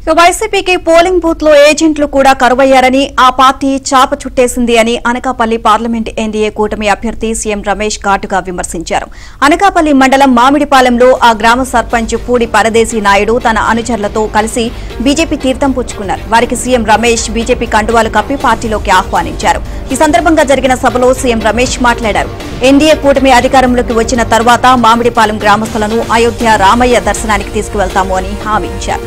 ఇక వైసీపీకి polling booth లో ఏజెంట్లు కూడా కరువయ్యారని ఆ పార్టీ చాప చుట్టేసింది అని అనకాపల్లి పార్లమెంట్ ఎన్డీఏ కూటమి అభ్యర్థి సీఎం రమేష్ ఘాటుగా విమర్శించారు అనకాపల్లి మండలం మామిడిపాలెంలో ఆ గ్రామ సర్పంచ్ పూడి పరదేశీ నాయుడు తన అనుచరులతో కలిసి బీజేపీ తీర్థం పుచ్చుకున్నారు వారికి సీఎం రమేష్ బీజేపీ కండువాలు కప్పి పార్టీలోకి ఆహ్వానించారు ఈ సందర్భంగా జరిగిన సభలో సీఎం రమేష్ మాట్లాడారు ఎన్డీఏ కూటమి అధికారంలోకి వచ్చిన తర్వాత మామిడిపాలెం గ్రామస్తులను అయోధ్య రామయ్య దర్శనానికి తీసుకువెళ్తాము అని హామీ ఇచ్చారు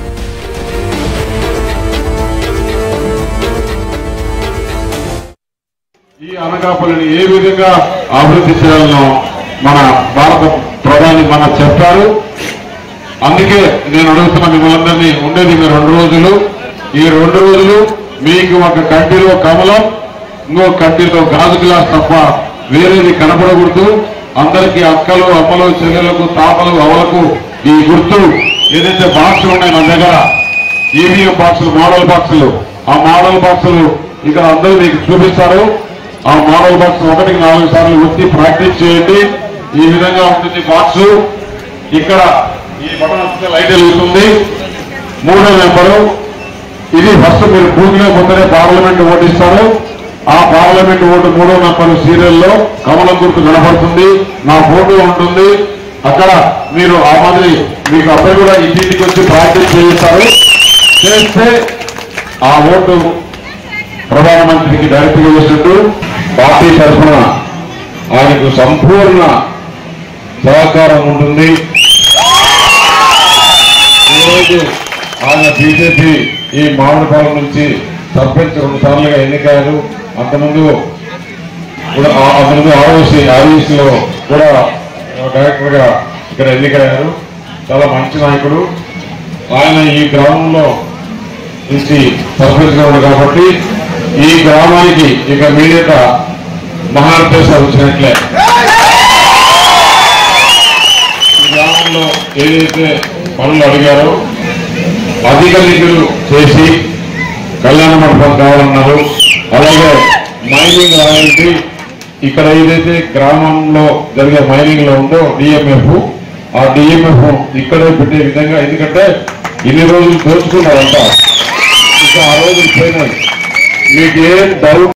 ఈ అనకాపల్లిని ఏ విధంగా అభివృద్ధి చేయాలనో మన భారత ప్రధాని మన చెప్పారు అందుకే నేను అడుగుతున్న మిమ్మల్ందరినీ ఉండేది మీ రెండు రోజులు ఈ రెండు రోజులు మీకు ఒక కంటిలో కమలం ఇంకో కంటిలో గాజు గ్లాస్ తప్ప వేరేది కనపడకూడదు అందరికీ అక్కలు అమ్మలు చెల్లెలకు తాతలు అవలకు ఈ గుర్తు ఏదైతే బాక్సులు ఉన్నాయి మన దగ్గర ఈవీఎం బాక్సులు మోడల్ బాక్సులు ఆ మోడల్ బాక్సులు ఇక్కడ అందరూ మీకు చూపిస్తారు ఆ మోడల్ బాక్స్ ఒకటికి నాలుగు సార్లు వచ్చి ప్రాక్టీస్ చేయండి ఈ విధంగా ఉంటుంది బాక్సు ఇక్కడ ఈ బటన్ వస్తే లైట్ వెలుగుతుంది మూడో నెంబరు ఇది ఫస్ట్ మీరు బూత్లో పోతేనే పార్లమెంట్ ఓటిస్తారు ఆ పార్లమెంట్ ఓటు మూడో నెంబర్ సీరియల్లో కమలం గుర్తు కనపడుతుంది నా ఫోటో ఉంటుంది అక్కడ మీరు ఆ మాదిరి మీకు అబ్బాయి కూడా ఇంటింటికి వచ్చి ప్రాక్టీస్ చేయిస్తారు చేస్తే ఆ ఓటు ప్రధానమంత్రికి డైరెక్ట్ గా వేసినట్టు పార్టీ తరఫున ఆయనకు సంపూర్ణ సహకారం ఉంటుంది ఈరోజు ఆయన బీజేపీ ఈ మామిడిపాలెం నుంచి సర్పంచ్ రెండు సార్లుగా ఎన్నికయ్యారు అంతకుముందు కూడా ఆ- అంతకుముందు ఆర్ఓసి ఆర్ఈసీలో కూడా డైరెక్టర్ గా ఇక్కడ ఎన్నికయ్యారు చాలా మంచి నాయకుడు ఆయన ఈ గ్రామంలో నుంచి సర్పంచ్ గా ఉన్నాడు కాబట్టి ఈ గ్రామానికి ఇక మీదట మహారాష్ట్ర వచ్చినట్లే ఈ గ్రామంలో ఏదైతే పనులు అడిగారో అధిక నిధులు చేసి కళ్యాణ మండపం కావాలన్నారు అలాగే మైనింగ్ రాయల్టీ ఇక్కడ ఏదైతే గ్రామంలో జరిగే మైనింగ్ లో ఉందో డిఎంఎఫ్ ఆ డిఎంఎఫ్ ఇక్కడే పెట్టే విధంగా ఎందుకంటే ఇన్ని రోజులు దోచుకున్నారంట ఇంకా ఆ రోజులు పోయినాయి మీకు ఏం డౌట్